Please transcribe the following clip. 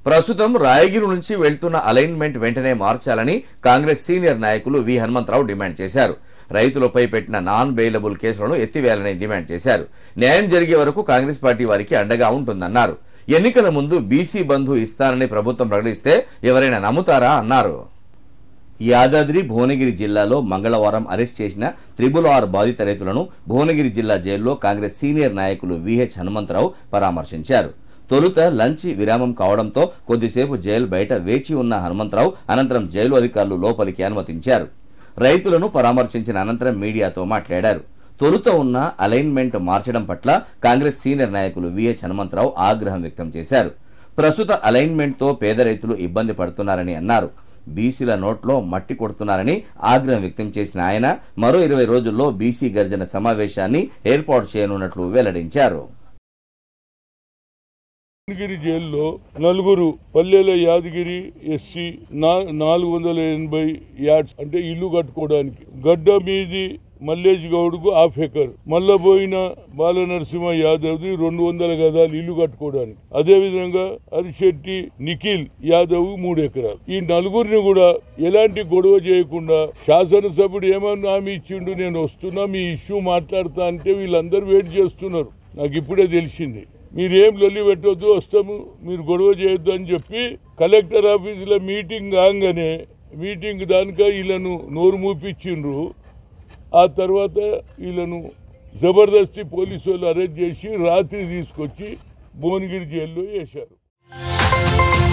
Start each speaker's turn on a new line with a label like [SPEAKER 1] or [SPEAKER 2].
[SPEAKER 1] ప్రస్తుతం రాయగిరి నుంచి వెళ్తున్న అలైన్మెంట్ వెంటనే మార్చాలని కాంగ్రెస్ సీనియర్ నాయకులు వి హనుమంతరావు డిమాండ్ చేశారు రైతులపై పెట్టిన నాన్ బెయిలబుల్ కేసులను ఎత్తివేయాలని డిమాండ్ చేశారు న్యాయం జరిగే వరకు కాంగ్రెస్ పార్టీ వారికి అండగా ఉంటుందన్నారు ఎన్నికల ముందు బీసీ బంధు ఇస్తానని ప్రభుత్వం ప్రకటిస్తే ఎవరైనా నమ్ముతారా అన్నారు యాదాద్రి భువనగిరి జిల్లాలో మంగళవారం అరెస్ట్ చేసిన త్రిబుల్ ఆర్ బాధిత రైతులను భువనగిరి జిల్లా జైల్లో కాంగ్రెస్ సీనియర్ నాయకులు విహెచ్ హనుమంతరావు పరామర్శించారు తొలుత లంచ్ విరామం కావడంతో కొద్దిసేపు జైలు బయట వేచి ఉన్న హనుమంతరావు అనంతరం జైలు అధికారులు లోపలికి అనుమతించారు రైతులను పరామర్శించిన అనంతరం మీడియాతో మాట్లాడారు తొలుత ఉన్న అలైన్మెంట్ మార్చడం పట్ల కాంగ్రెస్ సీనియర్ నాయకులు విహెచ్ హనుమంతరావు ఆగ్రహం వ్యక్తం చేశారు ప్రస్తుత అలైన్మెంట్తో పేద రైతులు ఇబ్బంది పడుతున్నారని అన్నారు బీసీల నోట్లో మట్టి కొడుతున్నారని ఆగ్రహం వ్యక్తం చేసిన ఆయన మరో ఇరవై రోజుల్లో బీసీ గర్జన సమావేశాన్ని ఏర్పాటు చేయనున్నట్లు వెల్లడించారు
[SPEAKER 2] యాదగిరి జైల్లో నలుగురు పల్లెల యాదగిరి ఎస్సీ నా- నాలుగు వందల ఎనభై యాడ్స్ అంటే ఇల్లు కట్టుకోవడానికి గడ్డ మీది మల్లేష్ గౌడ్కు హాఫ్ ఎకర్ మళ్ళా పోయిన బాల నరసింహ యాదవ్ది రెండు వందల గదాలు ఇల్లు కట్టుకోవడానికి అదే విధంగా అరిశెట్టి నిఖిల్ యాదవ్ మూడు ఎకరాలు ఈ నలుగురిని కూడా ఎలాంటి గొడవ చేయకుండా శాసనసభ్యుడు ఏమన్నా హామీ ఇచ్చిండు నేను వస్తున్నా మీ ఇష్యూ మాట్లాడతా అంటే వీళ్ళందరూ వెయిట్ చేస్తున్నారు నాకు ఇప్పుడే తెలిసింది మీరేం లొల్లి పెట్టొద్దు వస్తాము మీరు గొడవ చేయొద్దు అని చెప్పి కలెక్టర్ ఆఫీసులో మీటింగ్ కాగానే మీటింగ్ దానిక వీళ్ళను నోరు మూపించిండ్రు ఆ తర్వాత వీళ్ళను జబర్దస్తి పోలీసు వాళ్ళు అరెస్ట్ చేసి రాత్రి తీసుకొచ్చి భువనగిరి జైల్లో వేశారు